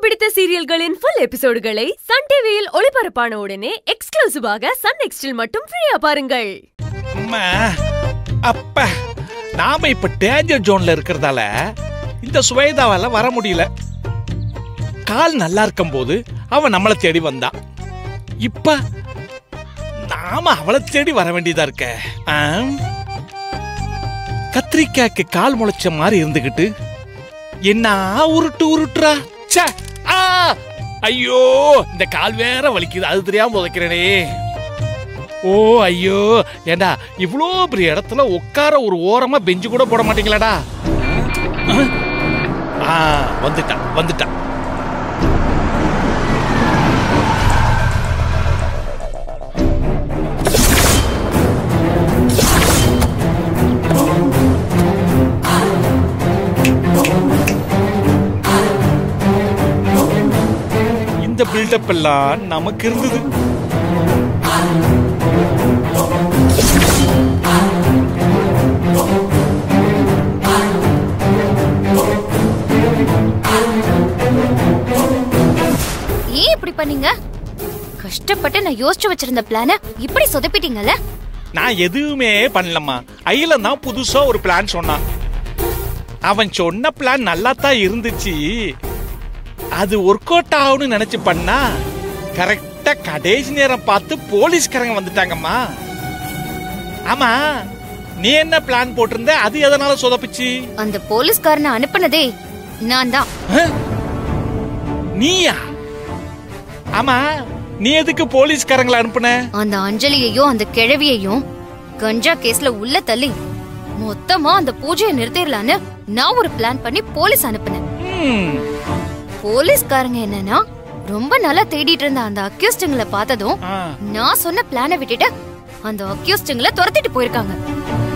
பிடித்த சீரியல்களின் full எபிசோடுகளை Sun டிவியில் ஒளிபரப்பான உடனே எக்ஸ்க்ளூசிவாக சன் நெக்ஸ்டில் மட்டும் ஃப்ரீயா பாருங்கள் அம்மா அப்ப நாம இப்ப டேஞ்சர் ஜோன்ல இருக்கிறதால இந்த சுவேதாவால வர முடியல கால் நல்லா இருக்கும் போது அவன் நம்மளை தேடி வந்தான் இப்ப நாம அவளை தேடி வர வேண்டியதா இருக்க ஆம்? கத்திரிக்காய்க்கு கால் முளைச்ச மாதிரி இருந்துகிட்டு என்ன உருட்டு உருட்டுறா ச்சே ஆ ஐயோ இந்த கால் வேற வலிக்குது அது தெரியாம உதைக்கிறேனே ஓ ஐயோ ஏண்டா இவ்வளோ பெரிய இடத்துல உட்கார ஒரு ஓரமா பெஞ்சு கூட போட மாட்டீங்களாடா ஆ? ஆ வந்துட்டான் வந்துட்டான் இந்த பில்டப் எல்லாம் நமக்கு இருந்தது ஏன் இப்படி பண்ணீங்க கஷ்டப்பட்டு நான் யோசிச்சு வச்சிருந்த பிளான இப்படி சொதப்பிட்டீங்கல்ல நான் எதுவுமே பண்ணலம்மா ஐலன் தான் புதுசா ஒரு பிளான் சொன்னான் அவன் சொன்ன பிளான் நல்லா தான் இருந்துச்சு அது ஒர்க் அவுட் ஆகும்னு நினைச்சு பண்ணா கரெக்டா கடைசி நேரம் பார்த்து போலீஸ்காரங்க வந்துட்டாங்கம்மா ஆமா நீ என்ன பிளான் போட்டிருந்த அது எதனால சொதப்பிச்சு அந்த போலீஸ்காரனை அனுப்புனதே நான் தான் ஆ? நீயா ஆமா நீ எதுக்கு போலீஸ்காரங்களை அனுப்புன அந்த அஞ்சலியையும் அந்த கிழவியையும் கஞ்சா கேஸ்ல உள்ள தள்ளி மொத்தமா அந்த பூஜையை நிறுத்திடலான்னு நான் ஒரு பிளான் பண்ணி போலீஸ் அனுப்புனேன் ம், போலீஸ்காரங்க என்னன்னா ரொம்ப நல்லா தேடிட்டு இருந்த அந்த அக்யூஸ்டுங்களை பார்த்ததும் ஆ. நான் சொன்ன பிளானை விட்டுட்டு அந்த அக்யூஸ்டுங்களை துரத்திட்டு போயிருக்காங்க